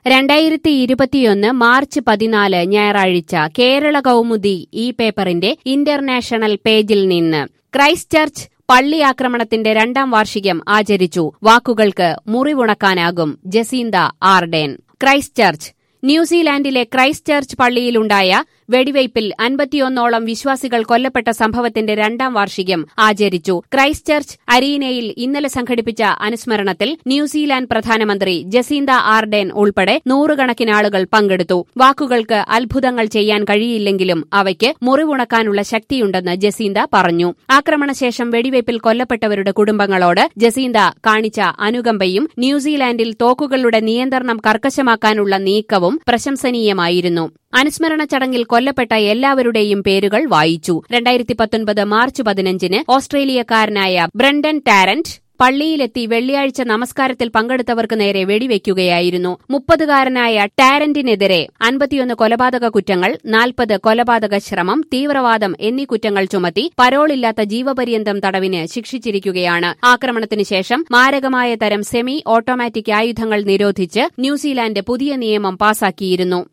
രണ്ടായിരത്തി ഇരുപത്തിയൊന്ന് മാർച്ച് പതിനാല് ഞായറാഴ്ച കേരള കൗമുദി ഈ പേപ്പറിന്റെ ഇന്റർനാഷണൽ പേജിൽ നിന്ന് ക്രൈസ്റ്റ് ചർച്ച് പള്ളി ആക്രമണത്തിന്റെ രണ്ടാം വാർഷികം ആചരിച്ചു വാക്കുകൾക്ക് മുറിവുണക്കാനാകും ജസീന്ത ആർഡേൻ ക്രൈസ്റ്റ് ചർച്ച് ന്യൂസിലാൻഡിലെ ക്രൈസ്റ്റ് ചർച്ച് പള്ളിയിലുണ്ടായ വെടിവയ്പിൽ അൻപത്തിയൊന്നോളം വിശ്വാസികൾ കൊല്ലപ്പെട്ട സംഭവത്തിന്റെ രണ്ടാം വാർഷികം ആചരിച്ചു ക്രൈസ്റ്റ് ചർച്ച് അരീനയിൽ ഇന്നലെ സംഘടിപ്പിച്ച അനുസ്മരണത്തിൽ ന്യൂസിലാൻഡ് പ്രധാനമന്ത്രി ജസീന്ത ആർഡേൻ ഉൾപ്പെടെ നൂറുകണക്കിന് ആളുകൾ പങ്കെടുത്തു വാക്കുകൾക്ക് അത്ഭുതങ്ങൾ ചെയ്യാൻ കഴിയില്ലെങ്കിലും അവയ്ക്ക് മുറിവുണക്കാനുള്ള ശക്തിയുണ്ടെന്ന് ജസീന്ത പറഞ്ഞു ആക്രമണശേഷം വെടിവയ്പിൽ കൊല്ലപ്പെട്ടവരുടെ കുടുംബങ്ങളോട് ജസീന്ത കാണിച്ച അനുകമ്പയും ന്യൂസിലാൻഡിൽ തോക്കുകളുടെ നിയന്ത്രണം കർക്കശമാക്കാനുള്ള നീക്കവും പ്രശംസനീയമായിരുന്നു അനുസ്മരണ ചടങ്ങിൽ കൊല്ലപ്പെട്ട എല്ലാവരുടെയും പേരുകൾ വായിച്ചു രണ്ടായിരത്തി പത്തൊൻപത് മാർച്ച് പതിനഞ്ചിന് ഓസ്ട്രേലിയക്കാരനായ ബ്രണ്ടൻ ടാരന്റ് പള്ളിയിലെത്തി വെള്ളിയാഴ്ച നമസ്കാരത്തിൽ പങ്കെടുത്തവർക്ക് നേരെ വെടിവെക്കുകയായിരുന്നു മുപ്പതുകാരനായ ടാരന്റിനെതിരെ അൻപത്തിയൊന്ന് കൊലപാതക കുറ്റങ്ങൾ നാൽപ്പത് കൊലപാതക ശ്രമം തീവ്രവാദം എന്നീ കുറ്റങ്ങൾ ചുമത്തി പരോളില്ലാത്ത ജീവപര്യന്തം തടവിന് ശിക്ഷിച്ചിരിക്കുകയാണ് ആക്രമണത്തിന് ശേഷം മാരകമായ തരം സെമി ഓട്ടോമാറ്റിക് ആയുധങ്ങൾ നിരോധിച്ച് ന്യൂസിലാൻഡ് പുതിയ നിയമം പാസാക്കിയിരുന്നു